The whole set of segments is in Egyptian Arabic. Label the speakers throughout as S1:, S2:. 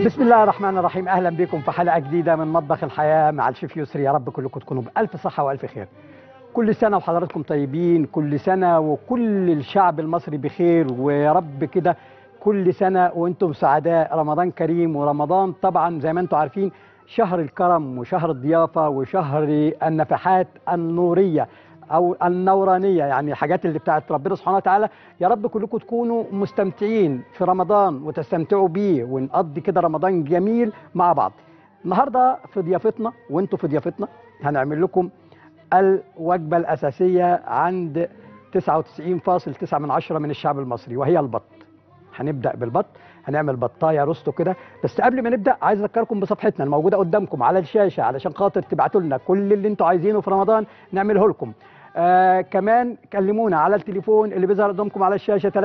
S1: بسم الله الرحمن الرحيم اهلا بكم في حلقه جديده من مطبخ الحياه مع الشيف يسري يا رب كلكم تكونوا بالف صحه والف خير كل سنه وحضراتكم طيبين كل سنه وكل الشعب المصري بخير ويا رب كده كل سنه وانتم سعداء رمضان كريم ورمضان طبعا زي ما انتم عارفين شهر الكرم وشهر الضيافه وشهر النفحات النوريه او النورانيه يعني الحاجات اللي بتاعت ربنا سبحانه وتعالى يا رب كلكم تكونوا مستمتعين في رمضان وتستمتعوا بيه ونقضي كده رمضان جميل مع بعض النهارده في ضيافتنا وانتوا في ضيافتنا هنعمل لكم الوجبه الاساسيه عند 99.9 من عشرة من الشعب المصري وهي البط هنبدا بالبط هنعمل بطايه روستو كده بس قبل ما نبدا عايز اذكركم بصفحتنا الموجوده قدامكم على الشاشه علشان خاطر تبعتوا لنا كل اللي انتوا عايزينه في رمضان نعمله لكم آه كمان كلمونا على التليفون اللي بيظهر قدامكم على الشاشه 38550017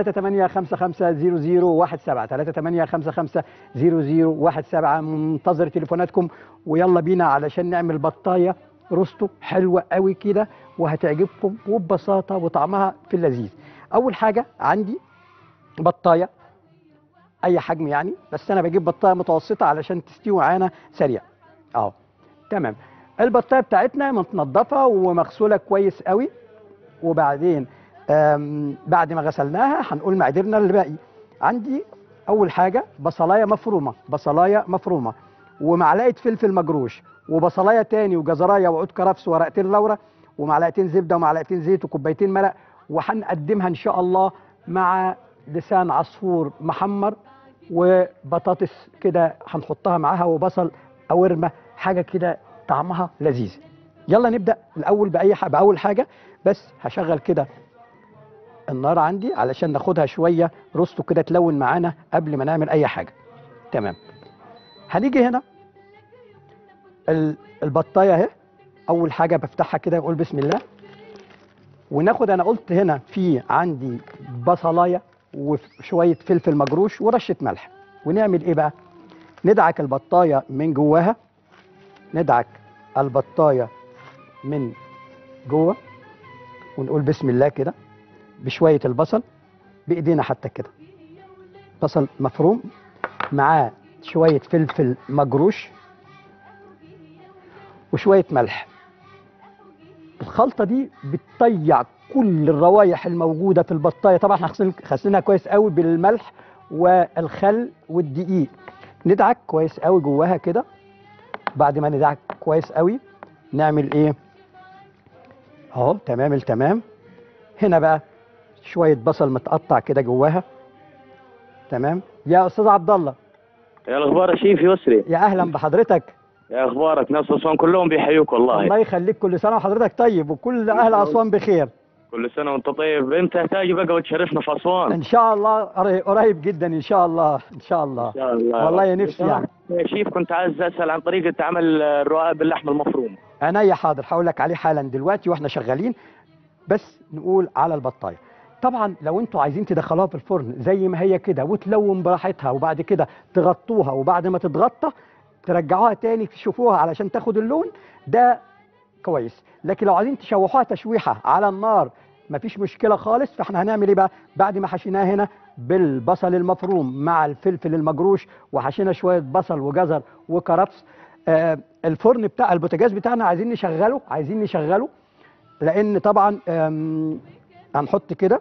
S1: 38550017 منتظر تليفوناتكم ويلا بينا علشان نعمل بطايه روستو حلوه قوي كده وهتعجبكم وببساطه وطعمها في اللذيذ اول حاجه عندي بطايه اي حجم يعني بس انا بجيب بطايه متوسطه علشان تستوي معانا سريع اه تمام البطايه بتاعتنا متنضفه ومغسوله كويس قوي وبعدين بعد ما غسلناها هنقول مقاديرنا اللي باقي عندي اول حاجه بصلايه مفرومه بصلايه مفرومه ومعلقه فلفل مجروش وبصلايه تاني وجزرايه وعود كرفس ورقتين لورا ومعلقتين زبده ومعلقتين زيت وكوبايتين مرق وهنقدمها ان شاء الله مع لسان عصفور محمر وبطاطس كده هنحطها معاها وبصل قورمه حاجه كده طعمها لذيذ يلا نبدا الاول باي حاجة باول حاجه بس هشغل كده النار عندي علشان ناخدها شويه روستو كده تلون معانا قبل ما نعمل اي حاجه تمام هنيجي هنا البطايه اهي اول حاجه بفتحها كده اقول بسم الله وناخد انا قلت هنا في عندي بصلايه وشويه فلفل مجروش ورشه ملح ونعمل ايه بقى ندعك البطايه من جواها ندعك البطايه من جوه ونقول بسم الله كده بشويه البصل بايدينا حتى كده بصل مفروم معاه شويه فلفل مجروش وشويه ملح الخلطه دي بتطيع كل الروايح الموجوده في البطايه طبعا احنا غسلينها كويس قوي بالملح والخل والدقيق ندعك كويس قوي جواها كده بعد ما ندعك كويس قوي نعمل ايه اهو تمام التمام هنا بقى شويه بصل متقطع كده جواها تمام يا استاذ عبد الله
S2: يا الاخبار يا شيف يسري
S1: يا اهلا بحضرتك
S2: يا اخبارك ناس اسوان كلهم بيحيوك والله
S1: الله يخليك كل سنه وحضرتك طيب وكل اهل اسوان بخير
S2: كل سنه وانت طيب انت تاجي بقى وتشرفنا في اسوان
S1: ان شاء الله قريب جدا ان شاء الله ان شاء الله
S2: ان شاء الله
S1: والله يا نفسي يعني
S2: يا شيف كنت عايز اسال عن طريقه عمل الرقاق باللحمه المفرومه
S1: عينيا حاضر هقول لك عليه حالا دلوقتي واحنا شغالين بس نقول على البطايه طبعا لو انتوا عايزين تدخلوها في الفرن زي ما هي كده وتلون براحتها وبعد كده تغطوها وبعد ما تتغطى ترجعوها تاني تشوفوها علشان تاخد اللون ده كويس لكن لو عايزين تشوحوها تشويحه على النار مفيش مشكله خالص فاحنا هنعمل ايه بقى بعد ما حشيناها هنا بالبصل المفروم مع الفلفل المجروش وحشينا شويه بصل وجزر وكرفس آه الفرن بتاع البوتاجاز بتاعنا عايزين نشغله عايزين نشغله لان طبعا هنحط كده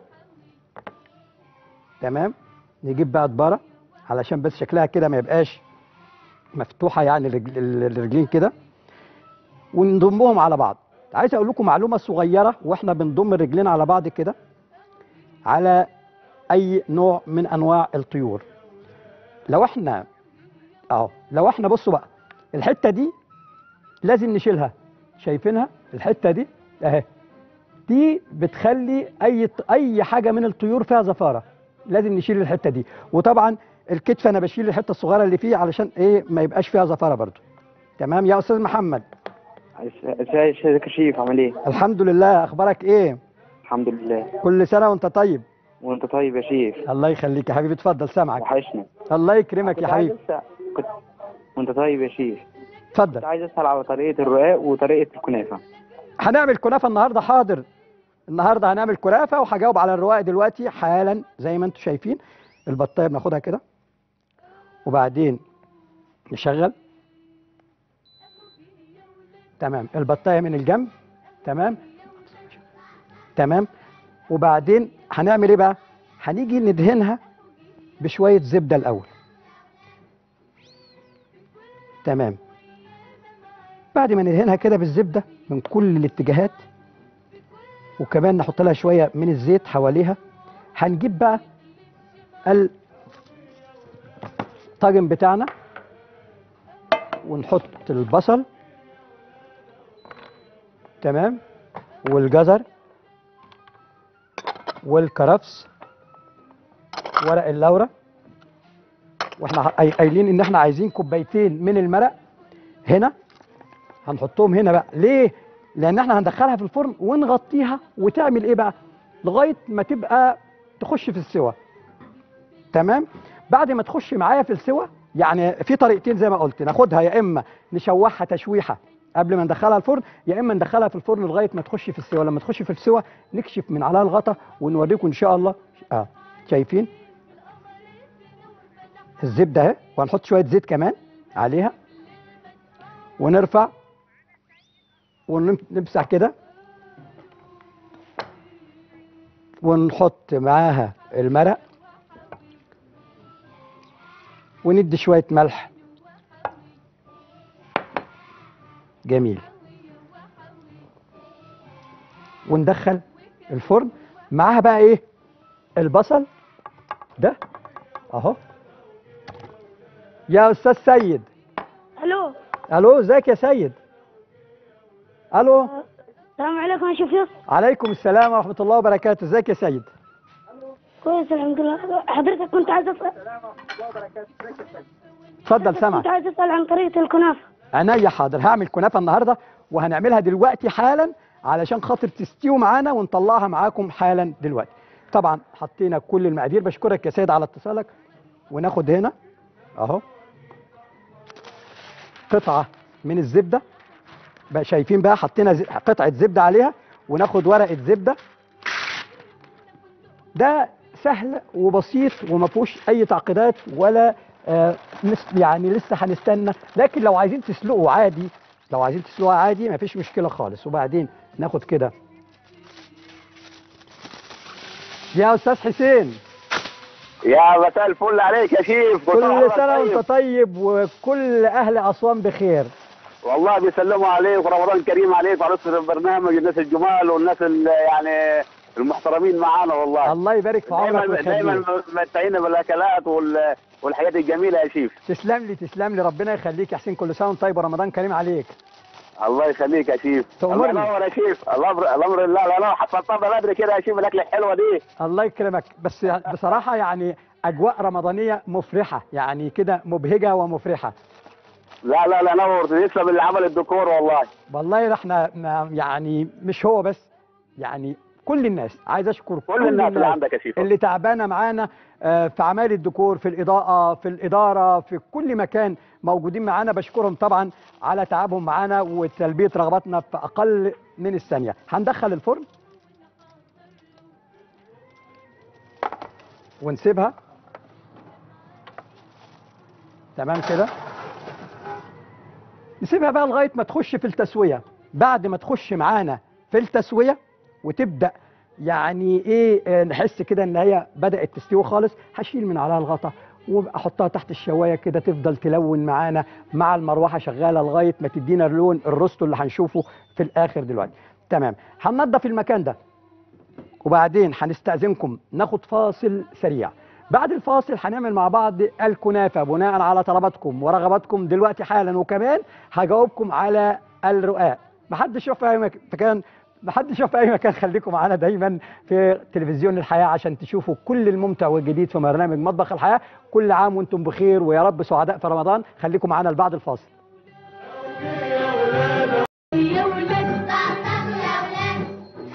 S1: تمام نجيب بقى دباره علشان بس شكلها كده ما يبقاش مفتوحه يعني الرجلين كده ونضمهم على بعض عايز اقول لكم معلومه صغيره واحنا بنضم الرجلين على بعض كده على اي نوع من انواع الطيور لو احنا اهو لو احنا بصوا بقى الحته دي لازم نشيلها شايفينها الحته دي اهي دي بتخلي اي اي حاجه من الطيور فيها زفاره لازم نشيل الحته دي وطبعا الكتف انا بشيل الحته الصغيره اللي فيه علشان ايه ما يبقاش فيها زفاره برضو تمام يا استاذ محمد
S3: ازيك يا شيف عامل ايه؟
S1: الحمد لله اخبارك ايه
S3: الحمد لله
S1: كل سنه وانت طيب
S3: وانت طيب يا شيف
S1: الله يخليك يا حبيبي اتفضل سامعك
S3: وحشنا
S1: الله يكرمك يا
S3: كنت عايز
S1: حبيبي
S3: أسأل- كنت وانت طيب يا شيف كنت
S1: اتفضل
S3: عايز اسال على طريقه الرقاق وطريقه الكنافه
S1: هنعمل كنافه النهارده حاضر النهارده هنعمل كنافه وهجاوب على الرواق دلوقتي حالا زي ما انتم شايفين البطايه بناخدها كده وبعدين نشغل تمام البطايه من الجنب تمام تمام وبعدين هنعمل ايه بقى هنيجي ندهنها بشويه زبده الاول تمام بعد ما ندهنها كده بالزبده من كل الاتجاهات وكمان نحط لها شويه من الزيت حواليها هنجيب بقى الطاجن بتاعنا ونحط البصل تمام والجزر والكرفس ورق اللورة واحنا قاي- قايلين ان احنا عايزين كوبايتين من المرق هنا هنحطهم هنا بقى ليه لان احنا هندخلها في الفرن ونغطيها وتعمل ايه بقى لغايه ما تبقى تخش في السوا تمام بعد ما تخش معايا في السوا يعني في طريقتين زي ما قلت ناخدها يا اما نشوحها تشويحه قبل ما ندخلها الفرن يا اما ندخلها في الفرن لغايه ما تخش في السوا لما تخش في السوا نكشف من عليها الغطا ونوريكم ان شاء الله اه شايفين الزبده اهي وهنحط شويه زيت كمان عليها ونرفع ونمسح كده ونحط معاها المرق وندي شوية ملح جميل وندخل الفرن معاها بقى ايه البصل ده اهو يا استاذ سيد
S4: الو
S1: الو ازيك يا سيد الو
S4: السلام عليكم يا شفيق
S1: عليكم السلام ورحمة الله وبركاته ازيك يا سيد
S4: كويس الحمد لله حضرتك كنت عايز اسال
S1: اتفضل سامعك
S4: كنت عايز اسال عن طريقه الكنافه
S1: عينيا حاضر هعمل كنافه النهارده وهنعملها دلوقتي حالا علشان خاطر تستوي معانا ونطلعها معاكم حالا دلوقتي طبعا حطينا كل المقادير بشكرك يا سيد على اتصالك وناخد هنا اهو قطعه من الزبده بقى شايفين بقى حطينا ز- قطعه زبده عليها وناخد ورقه زبده ده سهل وبسيط وما فيهوش اي تعقيدات ولا آه نس- يعني لسه هنستنى لكن لو عايزين تسلقوا عادي لو عايزين تسلقوا عادي ما فيش مشكله خالص وبعدين ناخد كده يا استاذ حسين
S2: يا مساء الفل عليك يا شيف
S1: كل سنه وانت طيب وكل اهل اسوان بخير
S2: والله بيسلموا عليك ورمضان كريم عليك وعلى نص البرنامج الناس الجمال والناس ال- يعني المحترمين معانا والله
S1: الله يبارك في عمرك
S2: دايما دايما
S1: ويخليك
S2: متعينا بالاكلات وال- والحاجات الجميله يا شيف
S1: تسلم لي تسلم لي ربنا يخليك يا حسين كل سنه وانت طيب ورمضان كريم عليك
S2: الله يخليك يا شيف
S1: تأمرني.
S2: الله ينور يا شيف الامر الامر لله لا لا حصلتها بدري كده يا شيف الاكله الحلوه دي
S1: الله يكرمك بس بصراحة يعني أجواء رمضانية مفرحة يعني كده مبهجة ومفرحة
S2: لا لا لا نور تسلم اللي عمل الديكور والله
S1: والله احنا ما- يعني مش هو بس يعني كل الناس عايز أشكر
S2: كل الناس اللي عندك يا شيف
S1: اللي تعبانة معانا آه، في أعمال الديكور في الإضاءة في الإدارة في كل مكان موجودين معانا بشكرهم طبعا على تعبهم معانا وتلبية رغباتنا في أقل من الثانية هندخل الفرن ونسيبها تمام كده نسيبها بقى لغايه ما تخش في التسويه بعد ما تخش معانا في التسويه وتبدا يعني ايه آه، نحس كده ان هي بدات تستوي خالص هشيل من عليها الغطا واحطها تحت الشوايه كده تفضل تلون معانا مع المروحه شغاله لغايه ما تدينا اللون الروستو اللي هنشوفه في الاخر دلوقتي تمام هننضف المكان ده وبعدين هنستأذنكم ناخد فاصل سريع بعد الفاصل هنعمل مع بعض الكنافة بناء على طلباتكم ورغباتكم دلوقتي حالا وكمان هجاوبكم على الرقاق محدش يروح في أي مك- مكان محدش يروح في أي مكان خليكم معانا دايما في تلفزيون الحياة عشان تشوفوا كل الممتع والجديد في برنامج مطبخ الحياة كل عام وانتم بخير ويا رب سعداء في رمضان خليكم معانا لبعد الفاصل
S5: يا ولاد تعتم يا ولاد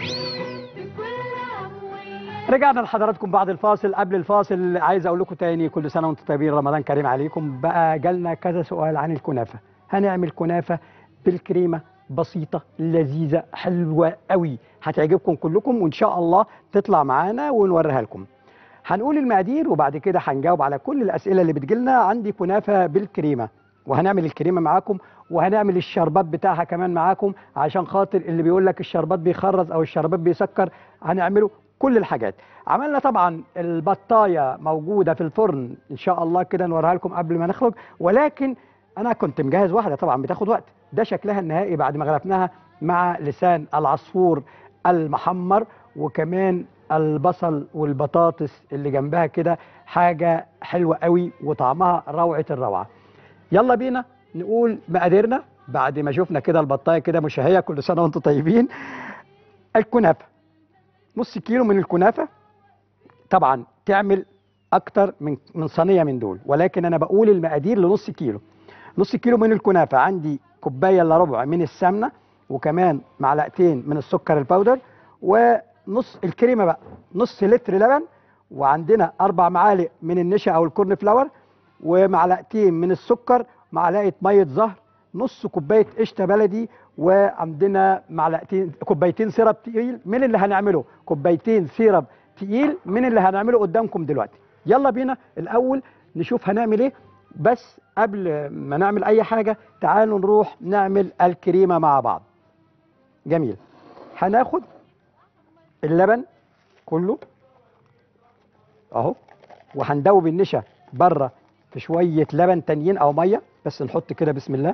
S1: رجعنا لحضراتكم بعد الفاصل قبل الفاصل عايز اقول لكم تاني كل سنه وانتم طيبين رمضان كريم عليكم بقى جالنا كذا سؤال عن الكنافه هنعمل كنافه بالكريمه بسيطه لذيذه حلوه قوي هتعجبكم كلكم وان شاء الله تطلع معانا ونوريها لكم هنقول المقادير وبعد كده هنجاوب على كل الاسئله اللي بتجيلنا عندي كنافه بالكريمه وهنعمل الكريمه معاكم وهنعمل الشربات بتاعها كمان معاكم عشان خاطر اللي بيقول لك الشربات بيخرز او الشربات بيسكر هنعمله كل الحاجات عملنا طبعا البطايه موجوده في الفرن ان شاء الله كده نوريها لكم قبل ما نخرج ولكن انا كنت مجهز واحده طبعا بتاخد وقت ده شكلها النهائي بعد ما غرفناها مع لسان العصفور المحمر وكمان البصل والبطاطس اللي جنبها كده حاجه حلوه قوي وطعمها روعه الروعه يلا بينا نقول مقاديرنا بعد ما شفنا كده البطايه كده مشهيه كل سنه وانتم طيبين الكنافه نص كيلو من الكنافه طبعا تعمل اكتر من من صينيه من دول ولكن انا بقول المقادير لنص كيلو نص كيلو من الكنافه عندي كوبايه الا ربع من السمنه وكمان معلقتين من السكر الباودر ونص الكريمه بقى نص لتر لبن وعندنا اربع معالق من النشا او الكورن فلاور ومعلقتين من السكر معلقه ميه زهر نص كوبايه قشطه بلدي وعندنا معلقتين كوبايتين سيرب تقيل من اللي هنعمله كوبايتين سيرب تقيل من اللي هنعمله قدامكم دلوقتي يلا بينا الاول نشوف هنعمل ايه بس قبل ما نعمل اي حاجه تعالوا نروح نعمل الكريمه مع بعض جميل هناخد اللبن كله اهو وهندوب النشا بره في شويه لبن تانيين او ميه بس نحط كده بسم الله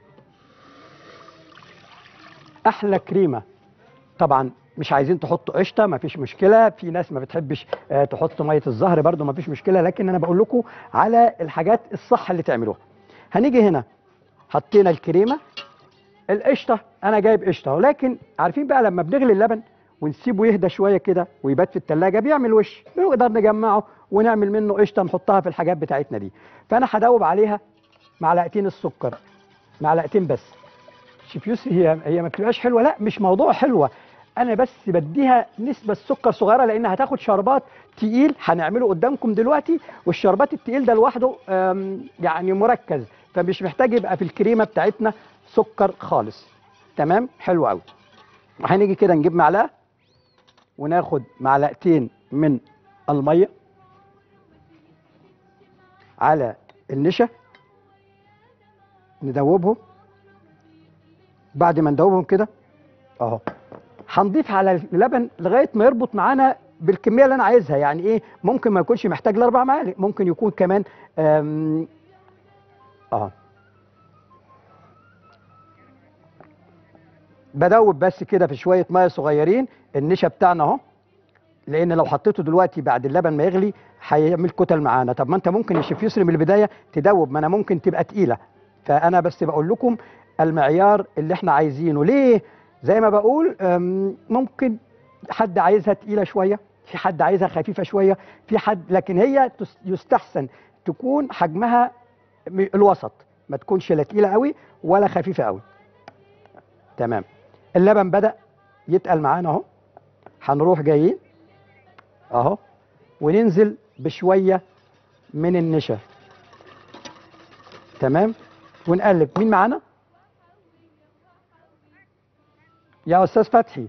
S1: احلى كريمه طبعا مش عايزين تحطوا قشطه مفيش مشكله في ناس ما بتحبش آه، تحط ميه الزهر برده مفيش مشكله لكن انا بقول لكم على الحاجات الصح اللي تعملوها هنيجي هنا حطينا الكريمه القشطه انا جايب قشطه ولكن عارفين بقى لما بنغلي اللبن ونسيبه يهدى شويه كده ويبات في التلاجة بيعمل وش نقدر نجمعه ونعمل منه قشطه نحطها في الحاجات بتاعتنا دي فانا هدوب عليها معلقتين السكر معلقتين بس شوف يوسف هي هي ما بتبقاش حلوه لا مش موضوع حلوه انا بس بديها نسبه سكر صغيره لان هتاخد شربات تقيل هنعمله قدامكم دلوقتي والشربات التقيل ده لوحده آم، يعني مركز فمش محتاج يبقى في الكريمه بتاعتنا سكر خالص تمام حلو قوي هنيجي كده نجيب معلقه وناخد معلقتين من الميه على النشا ندوبهم بعد ما ندوبهم كده اهو هنضيف على اللبن لغايه ما يربط معانا بالكميه اللي انا عايزها يعني ايه ممكن ما يكونش محتاج لاربع معالق ممكن يكون كمان آم، اه بدوب بس كده في شويه ميه صغيرين النشا بتاعنا اهو لان لو حطيته دلوقتي بعد اللبن ما يغلي هيعمل كتل معانا طب ما انت ممكن يا شيف يسري من البدايه تدوب ما انا ممكن تبقى تقيله فانا بس بقول لكم المعيار اللي احنا عايزينه ليه زي ما بقول أم، ممكن حد عايزها تقيله شويه في حد عايزها خفيفه شويه في حد لكن هي تس- يستحسن تكون حجمها م- الوسط ما تكونش لا تقيله قوي ولا خفيفه قوي تمام اللبن بدا يتقل معانا اهو هنروح جايين اهو وننزل بشويه من النشا تمام ونقلب مين معانا يا استاذ فتحي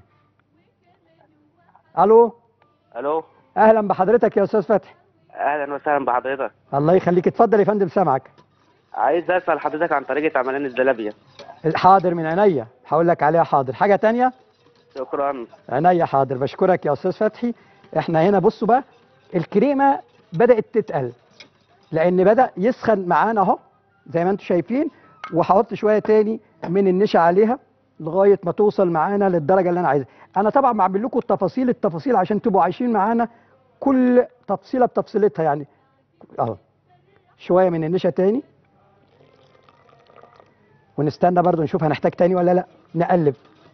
S1: الو
S6: الو
S1: اهلا بحضرتك يا استاذ فتحي
S6: اهلا وسهلا بحضرتك
S1: الله يخليك اتفضل يا فندم سامعك
S6: عايز اسال حضرتك عن طريقه عملان الزلابيه
S1: حاضر من عينيا هقول لك عليها حاضر حاجه تانية
S6: شكرا
S1: عينيا حاضر بشكرك يا استاذ فتحي احنا هنا بصوا بقى الكريمه بدات تتقل لان بدا يسخن معانا اهو زي ما انتم شايفين وهحط شويه تاني من النشا عليها لغايه ما توصل معانا للدرجه اللي انا عايزها انا طبعا بعمل لكم التفاصيل التفاصيل عشان تبقوا عايشين معانا كل تفصيله بتفصيلتها يعني اهو شويه من النشا تاني ونستنى برضو نشوف هنحتاج تاني ولا لا نقلب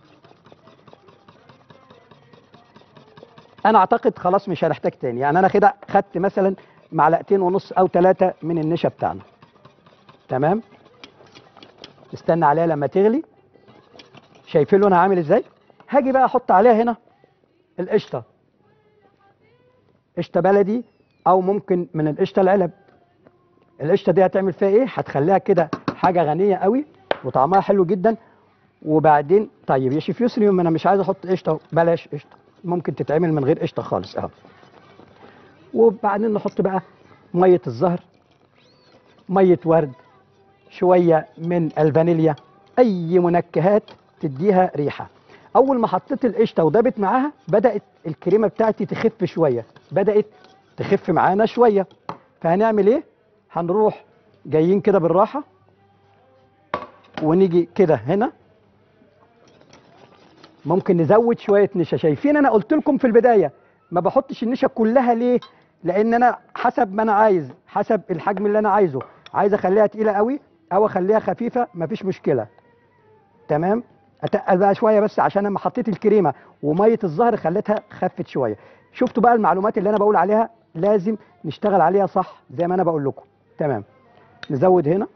S1: انا اعتقد خلاص مش هنحتاج تاني يعني انا كده خدت مثلا معلقتين ونص او ثلاثه من النشا بتاعنا تمام نستنى عليها لما تغلي شايفين لونها عامل ازاي هاجي بقى احط عليها هنا القشطه قشطه بلدي او ممكن من القشطه العلب القشطه دي هتعمل فيها ايه هتخليها كده حاجه غنيه قوي وطعمها حلو جدا وبعدين طيب يا شيف يسري ما انا مش عايز احط قشطه بلاش قشطه ممكن تتعمل من غير قشطه خالص اهو وبعدين نحط بقى ميه الزهر ميه ورد شويه من الفانيليا اي منكهات تديها ريحه اول ما حطيت القشطه ودابت معاها بدات الكريمه بتاعتي تخف شويه بدات تخف معانا شويه فهنعمل ايه هنروح جايين كده بالراحه ونيجي كده هنا ممكن نزود شويه نشا شايفين انا قلت لكم في البدايه ما بحطش النشا كلها ليه لان انا حسب ما انا عايز حسب الحجم اللي انا عايزه عايز اخليها تقيله قوي او اخليها خفيفه مفيش مشكله تمام اتقل بقى شويه بس عشان لما حطيت الكريمه وميه الزهر خليتها خفت شويه شفتوا بقى المعلومات اللي انا بقول عليها لازم نشتغل عليها صح زي ما انا بقول لكم تمام نزود هنا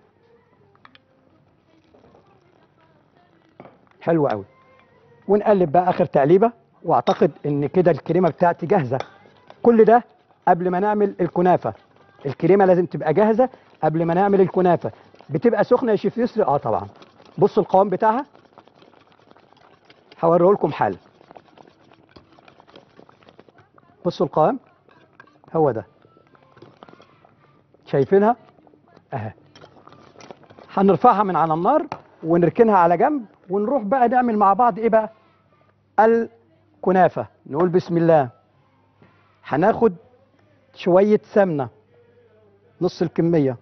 S1: حلو قوي ونقلب بقى اخر تقليبه واعتقد ان كده الكريمه بتاعتي جاهزه كل ده قبل ما نعمل الكنافه الكريمه لازم تبقى جاهزه قبل ما نعمل الكنافه بتبقى سخنه يا شيف يسري اه طبعا بصوا القوام بتاعها هوريه لكم حالا بصوا القوام هو ده شايفينها اهي هنرفعها من على النار ونركنها على جنب ونروح بقى نعمل مع بعض ايه بقى الكنافه نقول بسم الله هناخد شويه سمنه نص الكميه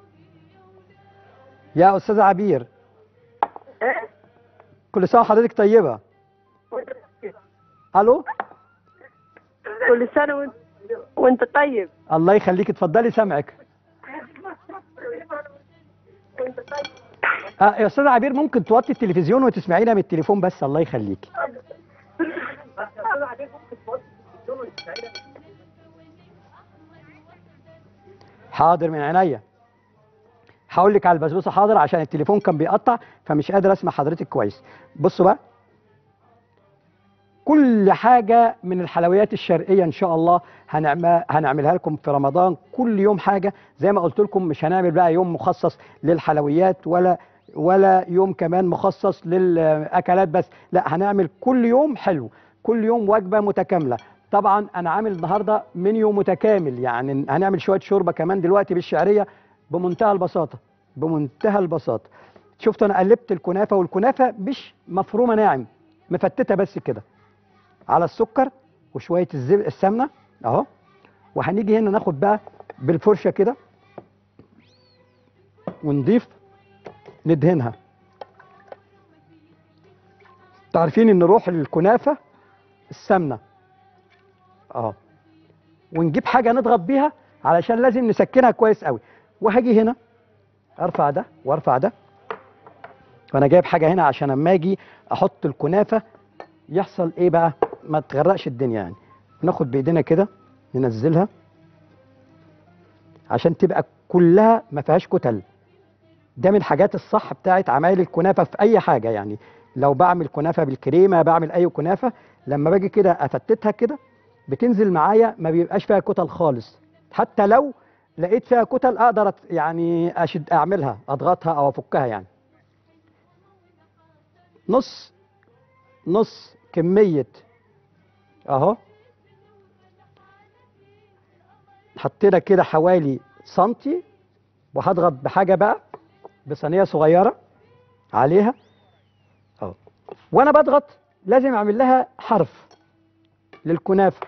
S1: يا استاذ عبير كل سنه وحضرتك طيبه الو
S7: كل سنة وانت وانت طيب
S1: الله يخليك اتفضلي سامعك آه يا استاذ عبير ممكن توطي التلفزيون وتسمعينا من التليفون بس الله يخليك حاضر من عينيا هقول لك على البسبوسه حاضر عشان التليفون كان بيقطع فمش قادر اسمع حضرتك كويس بصوا بقى كل حاجه من الحلويات الشرقيه ان شاء الله هنعمل هنعملها لكم في رمضان كل يوم حاجه زي ما قلت لكم مش هنعمل بقى يوم مخصص للحلويات ولا ولا يوم كمان مخصص للاكلات بس لا هنعمل كل يوم حلو كل يوم وجبه متكامله طبعا انا عامل النهارده منيو متكامل يعني هنعمل شويه شوربه كمان دلوقتي بالشعريه بمنتهى البساطه بمنتهى البساطه شفتوا انا قلبت الكنافه والكنافه مش مفرومه ناعم مفتته بس كده على السكر وشويه الزب... السمنه اهو وهنيجي هنا ناخد بقى بالفرشه كده ونضيف ندهنها تعرفين ان روح الكنافه السمنه اه ونجيب حاجه نضغط بيها علشان لازم نسكنها كويس قوي وهاجي هنا ارفع ده وارفع ده وانا جايب حاجه هنا عشان اما اجي احط الكنافه يحصل ايه بقى ما تغرقش الدنيا يعني ناخد بايدينا كده ننزلها عشان تبقى كلها ما فيهاش كتل ده من الحاجات الصح بتاعت عمايل الكنافه في اي حاجه يعني لو بعمل كنافه بالكريمه بعمل اي كنافه لما باجي كده افتتها كده بتنزل معايا ما بيبقاش فيها كتل خالص حتى لو لقيت فيها كتل اقدر أت- يعني اشد اعملها اضغطها او افكها يعني نص نص كميه اهو حطينا كده حوالي سنتي وهضغط بحاجه بقى بصينيه صغيره عليها اهو وانا بضغط لازم اعمل لها حرف للكنافه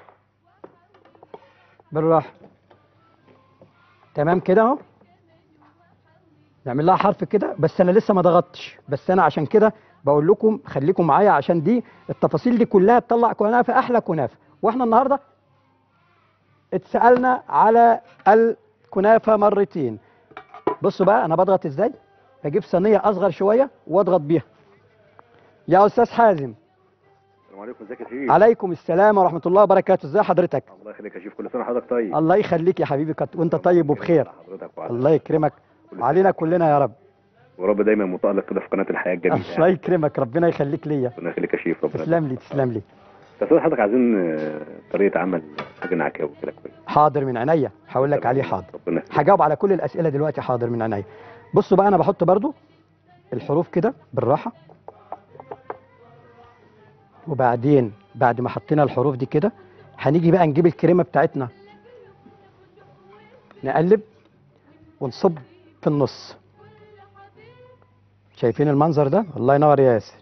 S1: بالراحه تمام كده اهو نعمل لها حرف كده بس انا لسه ما ضغطتش بس انا عشان كده بقول لكم خليكم معايا عشان دي التفاصيل دي كلها تطلع كنافه احلى كنافه واحنا النهارده اتسالنا على الكنافه مرتين بصوا بقى انا بضغط ازاي بجيب صينيه اصغر شويه واضغط بيها يا استاذ حازم
S8: السلام عليكم ازيك يا شيخ
S1: عليكم السلام ورحمه الله وبركاته ازي حضرتك
S8: الله يخليك يا شيخ كل سنه حضرتك طيب
S1: الله يخليك يا حبيبي كت- وانت طيب وبخير
S8: على حضرتك وعلى
S1: الله يكرمك علينا كلنا يا رب
S8: ورب دايما متالق كده في قناه الحياه الجميله
S1: الله يكرمك ربنا يخليك ليا
S8: ربنا يخليك يا شيخ ربنا
S1: تسلم لي تسلم لي
S8: بس حضرتك عايزين آه، طريقه عمل حاجه عكاوي كده كويس
S1: حاضر من عينيا هقول لك عليه حاضر
S8: ربنا يخليك
S1: هجاوب على كل الاسئله دلوقتي حاضر من عينيا بصوا بقى انا بحط برضو الحروف كده بالراحه وبعدين بعد ما حطينا الحروف دي كده هنيجي بقى نجيب الكريمه بتاعتنا نقلب ونصب في النص شايفين المنظر ده الله ينور يا ياسر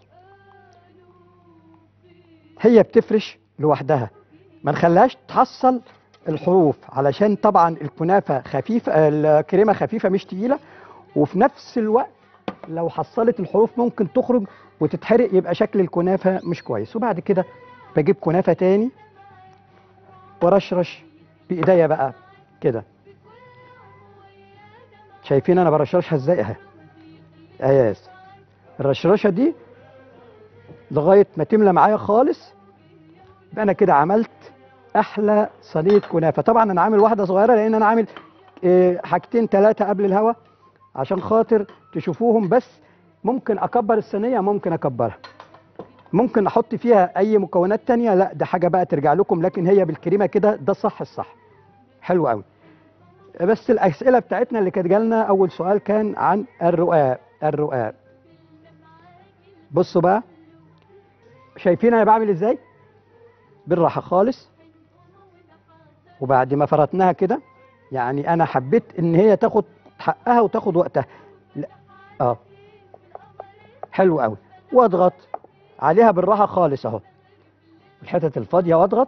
S1: هي بتفرش لوحدها ما نخليهاش تحصل الحروف علشان طبعا الكنافه خفيفه الكريمه خفيفه مش تقيله وفي نفس الوقت لو حصلت الحروف ممكن تخرج وتتحرق يبقى شكل الكنافه مش كويس وبعد كده بجيب كنافه تاني ورشرش بايديا بقى كده شايفين انا برشرشها ازاي اهي اهي يا ياسر الرشرشه دي لغايه ما تملى معايا خالص يبقى انا كده عملت احلى صينيه كنافه طبعا انا عامل واحده صغيره لان انا عامل إيه، حاجتين ثلاثه قبل الهوا عشان خاطر تشوفوهم بس ممكن اكبر الصينيه ممكن اكبرها ممكن احط فيها اي مكونات تانية لا ده حاجه بقى ترجع لكم لكن هي بالكريمه كده ده صح الصح حلو قوي بس الاسئله بتاعتنا اللي كانت جالنا اول سؤال كان عن الرقاق الرقاق بصوا بقى شايفين انا بعمل ازاي بالراحه خالص وبعد ما فرطناها كده يعني انا حبيت ان هي تاخد حقها وتاخد وقتها لا اه حلو قوي واضغط عليها بالراحه خالص اهو الحتت الفاضيه واضغط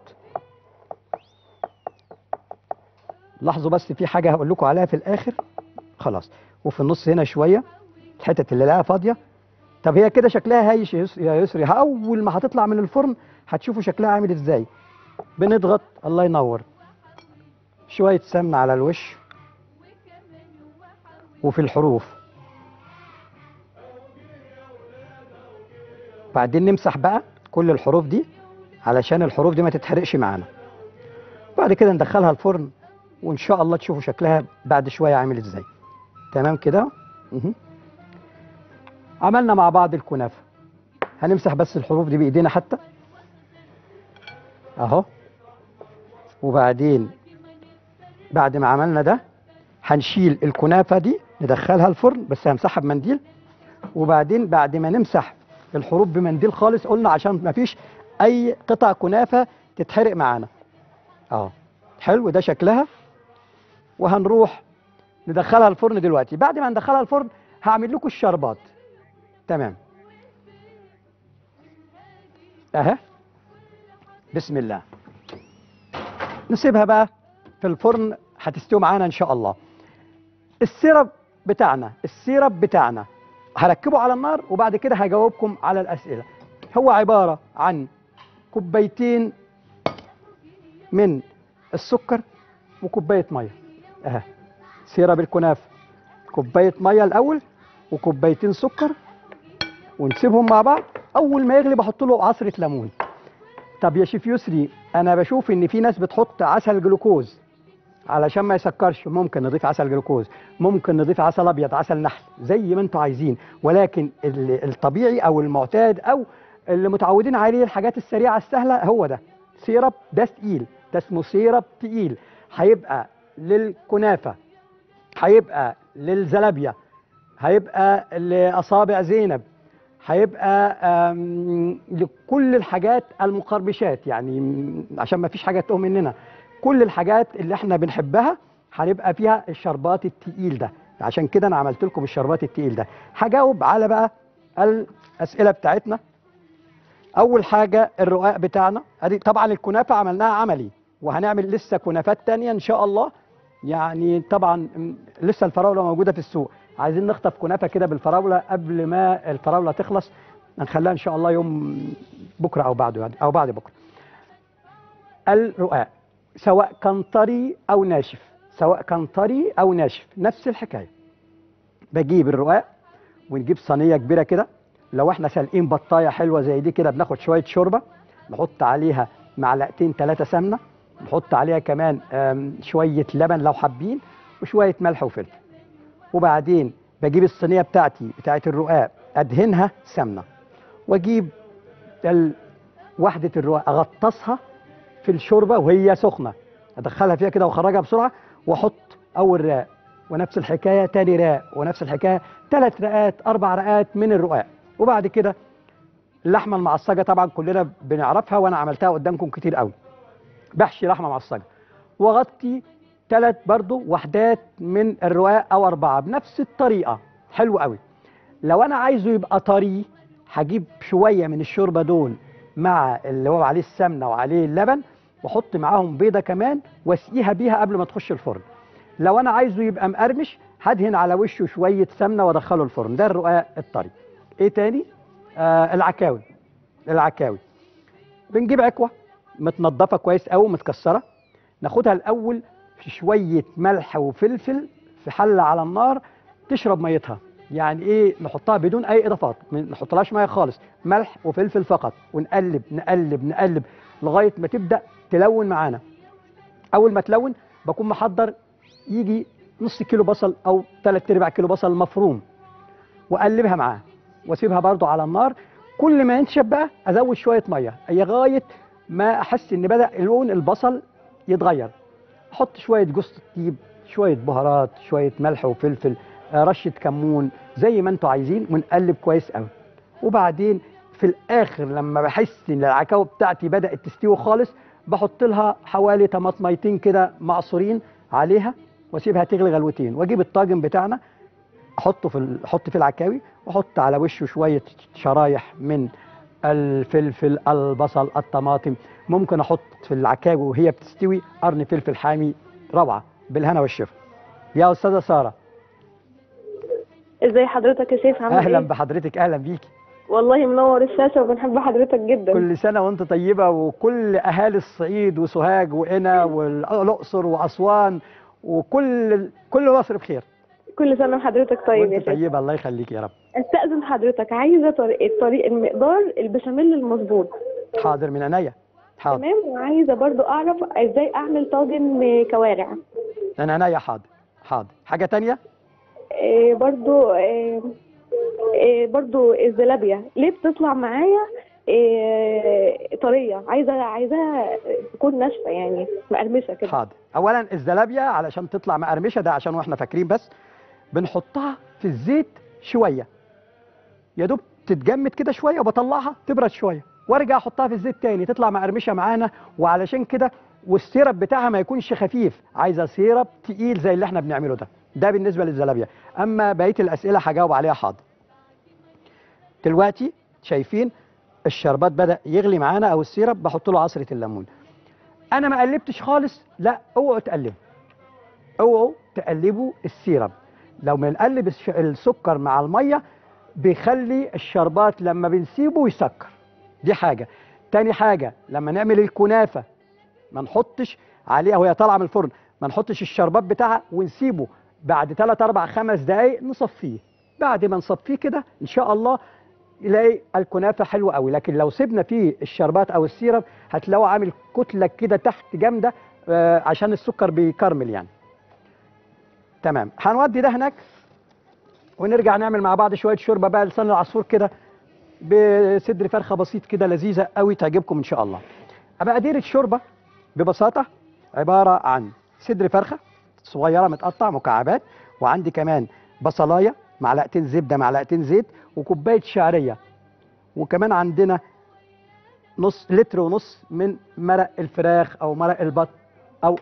S1: لاحظوا بس في حاجه هقول لكم عليها في الاخر خلاص وفي النص هنا شويه الحتت اللي لقاها فاضيه طب هي كده شكلها هايش يا يس- يا يسري اول ما هتطلع من الفرن هتشوفوا شكلها عامل ازاي بنضغط الله ينور شويه سمنه على الوش وفي الحروف بعدين نمسح بقى كل الحروف دي علشان الحروف دي ما تتحرقش معانا بعد كده ندخلها الفرن وان شاء الله تشوفوا شكلها بعد شويه عامل ازاي تمام كده مهم. عملنا مع بعض الكنافه هنمسح بس الحروف دي بايدينا حتى اهو وبعدين بعد ما عملنا ده هنشيل الكنافه دي ندخلها الفرن بس همسحها بمنديل وبعدين بعد ما نمسح الحروف بمنديل خالص قلنا عشان ما فيش اي قطع كنافه تتحرق معانا اه حلو ده شكلها وهنروح ندخلها الفرن دلوقتي بعد ما ندخلها الفرن هعمل لكم الشربات تمام اهي بسم الله نسيبها بقى في الفرن هتستوي معانا ان شاء الله السيرب بتاعنا السيرب بتاعنا هركبه على النار وبعد كده هجاوبكم على الاسئله هو عباره عن كوبايتين من السكر وكوبايه ميه اهي سيرب الكنافه كوبايه ميه الاول وكوبايتين سكر ونسيبهم مع بعض اول ما يغلي بحط له عصره ليمون طب يا شيف يسري انا بشوف ان في ناس بتحط عسل جلوكوز علشان ما يسكرش ممكن نضيف عسل جلوكوز ممكن نضيف عسل ابيض عسل نحل زي ما انتوا عايزين ولكن ال- الطبيعي او المعتاد او اللي متعودين عليه الحاجات السريعه السهله هو ده سيرب ده تقيل ده اسمه سيرب تقيل هيبقى للكنافه هيبقى للزلابيه هيبقى لاصابع زينب هيبقى آم، لكل الحاجات المقربشات يعني م- عشان ما فيش حاجه تقوم مننا كل الحاجات اللي احنا بنحبها هنبقى فيها الشربات التقيل ده عشان كده انا عملت لكم الشربات التقيل ده هجاوب على بقى الاسئله بتاعتنا اول حاجه الرقاق بتاعنا ادي طبعا الكنافه عملناها عملي وهنعمل لسه كنافات تانية ان شاء الله يعني طبعا م، لسه الفراوله موجوده في السوق عايزين نخطف كنافه كده بالفراوله قبل ما الفراوله تخلص هنخليها ان شاء الله يوم بكره او بعده يعني او بعد بكره الرقاق سواء كان طري او ناشف سواء كان طري او ناشف نفس الحكايه بجيب الرقاق ونجيب صينيه كبيره كده لو احنا سالقين بطايه حلوه زي دي كده بناخد شويه شوربه نحط عليها معلقتين ثلاثه سمنه نحط عليها كمان آم، شويه لبن لو حابين وشويه ملح وفلفل وبعدين بجيب الصينيه بتاعتي بتاعت الرقاق ادهنها سمنه واجيب ال- وحده الرقاق اغطسها في الشوربه وهي سخنه ادخلها فيها كده واخرجها بسرعه واحط اول رقاق ونفس الحكايه تاني رقاق ونفس الحكايه ثلاث رقات اربع رقات من الرقاق وبعد كده اللحمه المعصجه طبعا كلنا بنعرفها وانا عملتها قدامكم كتير قوي بحشي لحمه معصجه واغطي ثلاث برضو وحدات من الرقاق او اربعه بنفس الطريقه حلو قوي لو انا عايزه يبقى طري هجيب شويه من الشوربه دول مع اللي هو عليه السمنه وعليه اللبن واحط معاهم بيضه كمان واسقيها بيها قبل ما تخش الفرن لو انا عايزه يبقى مقرمش هدهن على وشه شويه سمنه وادخله الفرن ده الرقاق الطري ايه تاني آه العكاوي العكاوي بنجيب عكوه متنضفه كويس قوي متكسره ناخدها الاول في شويه ملح وفلفل في حله على النار تشرب ميتها يعني ايه نحطها بدون اي اضافات ما نحطلهاش ميه خالص ملح وفلفل فقط ونقلب نقلب نقلب لغايه ما تبدا تلون معانا اول ما تلون بكون محضر يجي نص كيلو بصل او ثلاث ارباع كيلو بصل مفروم واقلبها معاه واسيبها برضو على النار كل ما ينشف بقى ازود شويه ميه لغايه ما احس ان بدا لون البصل يتغير احط شويه جوز الطيب شويه بهارات شويه ملح وفلفل آه، رشه كمون زي ما انتوا عايزين ونقلب كويس قوي وبعدين في الاخر لما بحس ان العكاوي بتاعتي بدات تستوي خالص بحط لها حوالي طماطميتين كده معصورين عليها واسيبها تغلي غلوتين واجيب الطاجن بتاعنا احطه في ال- احط فيه العكاوي واحط على وشه شويه شرايح من الفلفل البصل الطماطم ممكن احط في العكاوي وهي بتستوي قرن فلفل حامي روعه بالهنا والشفا يا استاذه ساره
S7: ازاي حضرتك يا شيف عامل
S1: اهلا
S7: ايه؟
S1: بحضرتك اهلا بيكي
S7: والله منور الشاشه وبنحب حضرتك جدا
S1: كل سنه وانت طيبه وكل اهالي الصعيد وسوهاج وقنا والاقصر واسوان وكل كل مصر بخير
S7: كل سنه وحضرتك طيب يا
S1: وانت
S7: شيف
S1: طيبه الله يخليك يا رب
S7: استاذن حضرتك عايزه طريقه طريق المقدار البشاميل المظبوط
S1: حاضر من عينيا حاضر
S7: تمام وعايزه برضو اعرف ازاي اعمل طاجن كوارع
S1: من عينيا حاضر حاضر حاجه تانية
S7: إيه برضو إيه إيه برضو الزلابية ليه بتطلع معايا إيه طرية عايزة عايزاها تكون ناشفة يعني مقرمشة كده
S1: حاضر اولا الزلابيا علشان تطلع مقرمشه ده عشان واحنا فاكرين بس بنحطها في الزيت شويه يا دوب تتجمد كده شويه وبطلعها تبرد شويه وارجع احطها في الزيت تاني تطلع مقرمشه معانا وعلشان كده والسيرب بتاعها ما يكونش خفيف عايزه سيرب تقيل زي اللي احنا بنعمله ده ده بالنسبه للزلابيا اما بقيه الاسئله هجاوب عليها حاضر دلوقتي شايفين الشربات بدا يغلي معانا او السيرب بحط له عصره الليمون انا ما قلبتش خالص لا اوعوا تقلبوا اوعوا تقلبوا السيرب لو بنقلب الش- السكر مع الميه بيخلي الشربات لما بنسيبه يسكر دي حاجه تاني حاجه لما نعمل الكنافه ما نحطش عليها وهي طالعه من الفرن ما نحطش الشربات بتاعها ونسيبه بعد 3 4 5 دقائق نصفيه بعد ما نصفيه كده ان شاء الله يلاقي الكنافه حلوه قوي لكن لو سيبنا فيه الشربات او السيرب هتلاقوا عامل كتله كده تحت جامده آه، عشان السكر بيكرمل يعني تمام هنودي ده هناك ونرجع نعمل مع بعض شويه شوربه بقى لسان العصفور كده بصدر فرخه بسيط كده لذيذه قوي تعجبكم ان شاء الله مقادير الشوربه ببساطه عباره عن صدر فرخه صغيره متقطع مكعبات وعندي كمان بصلايه معلقتين زبده معلقتين زيت وكوبايه شعريه وكمان عندنا نص لتر ونص من مرق الفراخ او مرق البط او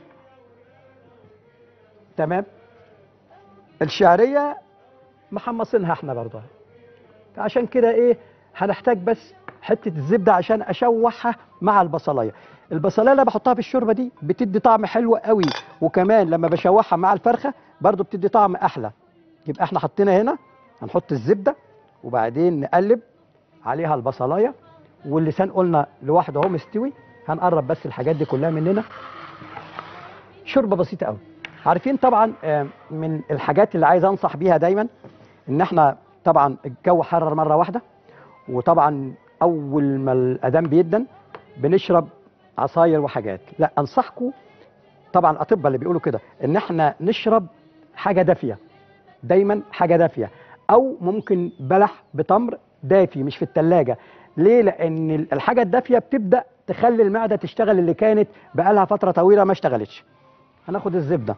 S1: تمام الشعريه محمصينها احنا برضه عشان كده ايه هنحتاج بس حته الزبده عشان اشوحها مع البصلايه البصلايه اللي بحطها في الشوربه دي بتدي طعم حلو قوي وكمان لما بشوحها مع الفرخه برضو بتدي طعم احلى يبقى احنا حطينا هنا هنحط الزبده وبعدين نقلب عليها البصلايه واللسان قلنا لوحده اهو مستوي هنقرب بس الحاجات دي كلها مننا شوربه بسيطه قوي عارفين طبعا آه، من الحاجات اللي عايز انصح بيها دايما ان احنا طبعا الجو حرر مره واحده وطبعا اول ما الاذان بيدن بنشرب عصاير وحاجات لا انصحكم طبعا الاطباء اللي بيقولوا كده ان احنا نشرب حاجه دافيه دايما حاجه دافيه او ممكن بلح بتمر دافي مش في التلاجة ليه لان الحاجه الدافيه بتبدا تخلي المعده تشتغل اللي كانت بقالها فتره طويله ما اشتغلتش هناخد الزبده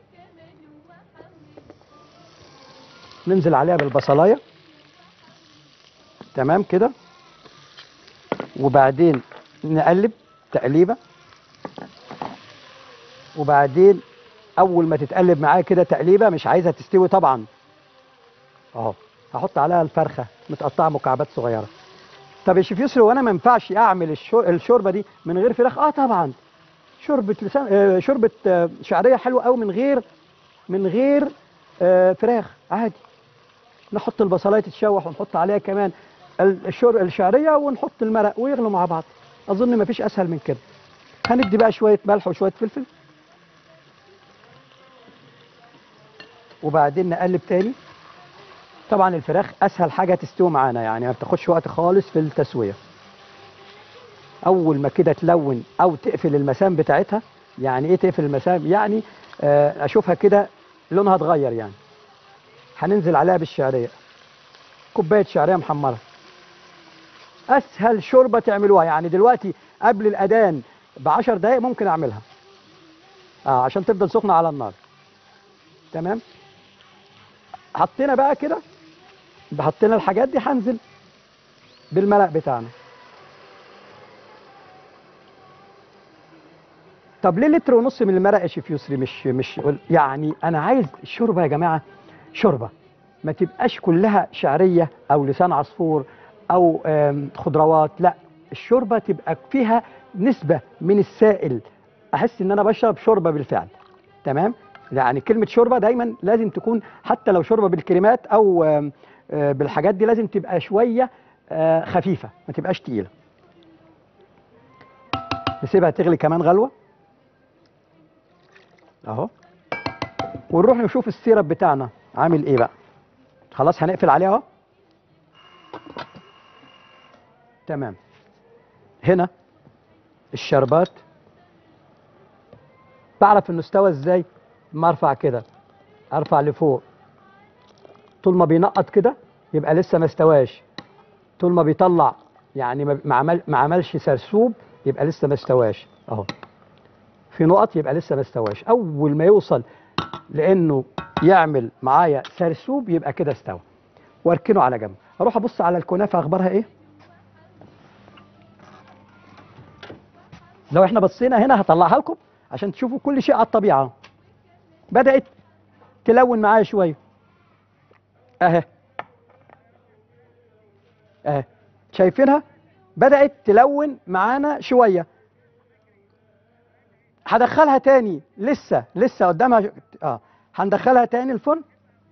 S1: ننزل عليها بالبصلايه تمام كده وبعدين نقلب تقليبه وبعدين اول ما تتقلب معايا كده تقليبه مش عايزها تستوي طبعا اهو هحط عليها الفرخه متقطعه مكعبات صغيره طب يا شيف يسري وانا ما ينفعش اعمل الشو- الشوربه دي من غير فراخ اه طبعا شوربه لسان آه شوربه آه شعريه حلوه قوي من غير من غير آه فراخ عادي نحط البصلايه تتشوح ونحط عليها كمان ال- الشور الشعريه ونحط المرق ويغلوا مع بعض اظن ما فيش اسهل من كده هندي بقى شويه ملح وشويه فلفل وبعدين نقلب تاني طبعا الفراخ اسهل حاجه تستوي معانا يعني ما بتاخدش وقت خالص في التسويه اول ما كده تلون او تقفل المسام بتاعتها يعني ايه تقفل المسام يعني آه، اشوفها كده لونها اتغير يعني هننزل عليها بالشعريه كوبايه شعريه محمره اسهل شوربه تعملوها يعني دلوقتي قبل الاذان ب 10 دقائق ممكن اعملها اه عشان تفضل سخنه على النار تمام حطينا بقى كده حطينا الحاجات دي هنزل بالملق بتاعنا طب ليه لتر ونص من المرق يا شيف يسري مش مش يعني انا عايز الشوربه يا جماعه شوربه ما تبقاش كلها شعريه او لسان عصفور او آم، خضروات لا الشوربه تبقى فيها نسبه من السائل احس ان انا بشرب شوربه بالفعل تمام يعني كلمه شوربه دايما لازم تكون حتى لو شوربه بالكريمات او آم، آه، بالحاجات دي لازم تبقى شويه آه، خفيفه ما تبقاش تقيله نسيبها تغلي كمان غلوه اهو ونروح نشوف السيرب بتاعنا عامل ايه بقى خلاص هنقفل عليه اهو تمام هنا الشربات بعرف انه استوى ازاي ما ارفع كده ارفع لفوق طول ما بينقط كده يبقى لسه ما استواش طول ما بيطلع يعني ما ما عمل ما عملش سرسوب يبقى لسه ما استواش اهو في نقط يبقى لسه ما استواش اول ما يوصل لانه يعمل معايا سرسوب يبقى كده استوى واركنه على جنب اروح ابص على الكنافه اخبارها ايه لو احنا بصينا هنا هطلعها لكم عشان تشوفوا كل شيء على الطبيعه بدات تلون معايا شويه اهي اهي شايفينها بدات تلون معانا شويه هدخلها تاني لسه لسه قدامها ش- اه هندخلها تاني الفرن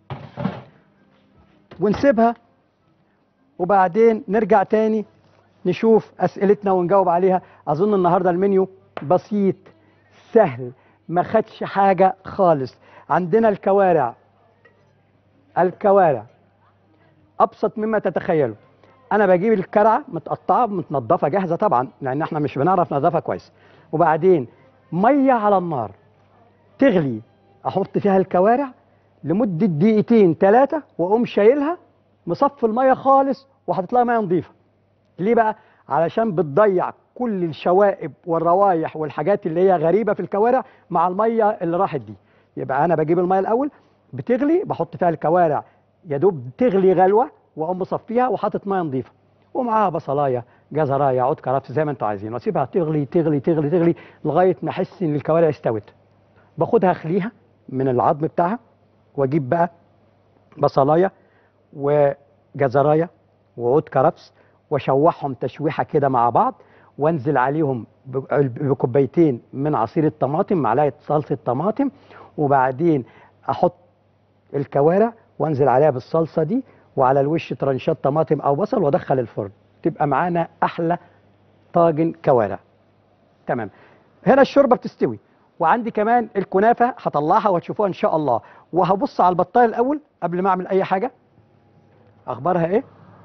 S1: ونسيبها وبعدين نرجع تاني نشوف اسئلتنا ونجاوب عليها اظن النهارده المنيو بسيط سهل ما خدش حاجه خالص عندنا الكوارع الكوارع ابسط مما تتخيلوا انا بجيب الكرعه متقطعه متنضفه جاهزه طبعا لان احنا مش بنعرف ننضفها كويس وبعدين ميه على النار تغلي احط فيها الكوارع لمده دقيقتين ثلاثه واقوم شايلها مصفي الميه خالص وحاطط لها ميه نظيفه ليه بقى علشان بتضيع كل الشوائب والروايح والحاجات اللي هي غريبه في الكوارع مع الميه اللي راحت دي يبقى انا بجيب الميه الاول بتغلي بحط فيها الكوارع يا دوب تغلي غلوه واقوم مصفيها وحاطط ميه نظيفه ومعاها بصلايه جزرايه عود كرفس زي ما انتوا عايزين واسيبها تغلي تغلي تغلي تغلي لغايه ما احس ان الكوارع استوت باخدها اخليها من العظم بتاعها واجيب بقى بصلايه وجزرايه وعود كرفس واشوحهم تشويحه كده مع بعض وانزل عليهم ب- بكوبايتين من عصير الطماطم معلقه صلصه طماطم وبعدين احط الكوارع وانزل عليها بالصلصه دي وعلى الوش ترنشات طماطم او بصل وادخل الفرن تبقى معانا احلى طاجن كوارع تمام هنا الشوربه بتستوي وعندي كمان الكنافه هطلعها وهتشوفوها ان شاء الله وهبص على البطايه الاول قبل ما اعمل اي حاجه اخبارها ايه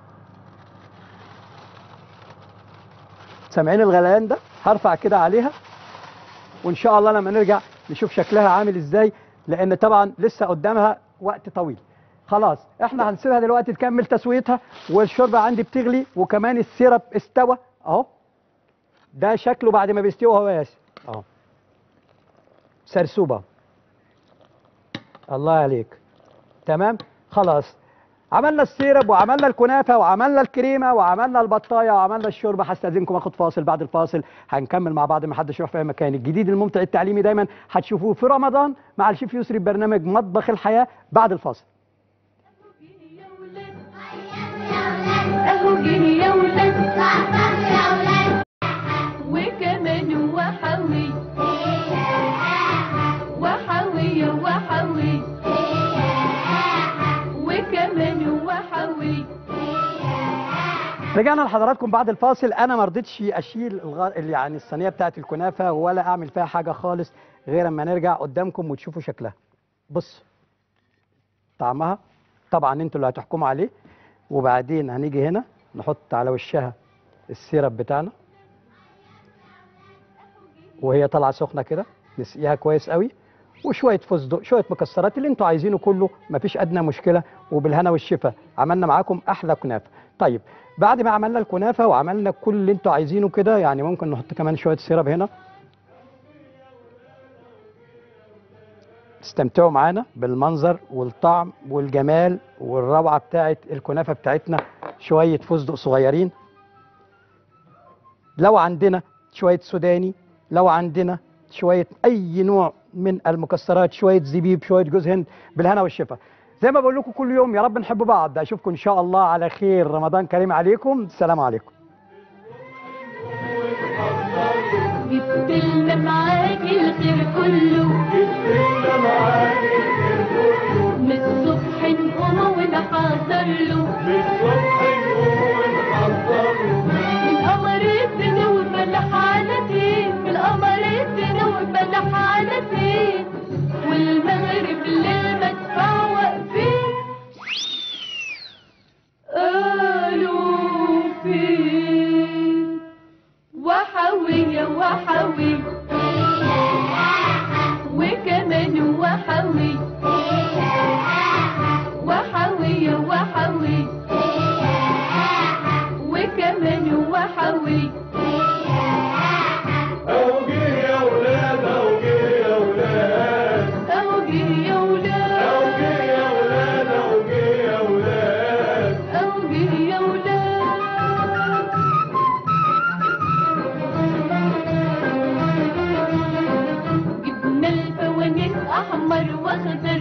S1: سامعين الغليان ده هرفع كده عليها وان شاء الله لما نرجع نشوف شكلها عامل ازاي لان طبعا لسه قدامها وقت طويل خلاص احنا هنسيبها دلوقتي تكمل تسويتها والشوربه عندي بتغلي وكمان السيرب استوى اهو ده شكله بعد ما بيستوي وهو ياسر اهو سرسوبه الله عليك تمام خلاص عملنا السيرب وعملنا الكنافه وعملنا الكريمه وعملنا البطايه وعملنا الشوربه هستاذنكم اخد فاصل بعد الفاصل هنكمل مع بعض ما حدش يروح في اي مكان الجديد الممتع التعليمي دايما هتشوفوه في رمضان مع الشيف يسري برنامج مطبخ الحياه بعد الفاصل
S5: يا ولاد
S1: رجعنا لحضراتكم بعد الفاصل انا ما رضيتش اشيل الغ... يعني الصينيه بتاعت الكنافه ولا اعمل فيها حاجه خالص غير اما نرجع قدامكم وتشوفوا شكلها بص طعمها طبعا انتوا اللي هتحكموا عليه وبعدين هنيجي هنا نحط على وشها السيرب بتاعنا وهي طالعه سخنه كده نسقيها كويس قوي وشويه فستق شويه مكسرات اللي انتوا عايزينه كله مفيش ادنى مشكله وبالهنا والشفا عملنا معاكم احلى كنافه طيب بعد ما عملنا الكنافه وعملنا كل اللي انتوا عايزينه كده يعني ممكن نحط كمان شويه سيرب هنا استمتعوا معانا بالمنظر والطعم والجمال والروعه بتاعت الكنافه بتاعتنا شويه فستق صغيرين لو عندنا شويه سوداني لو عندنا شويه اي نوع من المكسرات شويه زبيب شويه جوز هند بالهنا والشفا زي ما بقول لكم كل يوم يا رب نحب بعض اشوفكم ان شاء الله على خير رمضان كريم عليكم السلام عليكم
S5: جبت لنا معاك الخير كله من الصبح نقوم ونحضر له القمر الدنوب حالتين القمر الدنوب حالتين والمغرب للمدفع واقفين قالوا فين وحوية وحوي وكمان وحوي وحوية وحوي وكمان وحوي أوجه يا ولاد أوجه يا ولاد جبنا الفوانيس أحمر وأخضر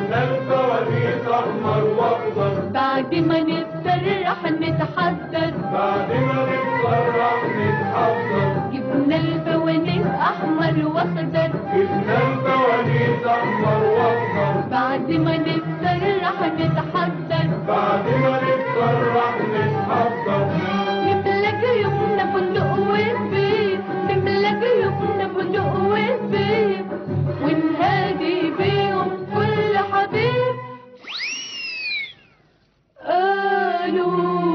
S5: بعد ما نتسرح نتحضر جبنا الفوانيس أحمر وأخضر بعد ما نتسرح نتحضر نملى جيوبنا فندق وزبيب نملى جيوبنا فندق وزبيب ونهادي بيهم كل حبيب قالوا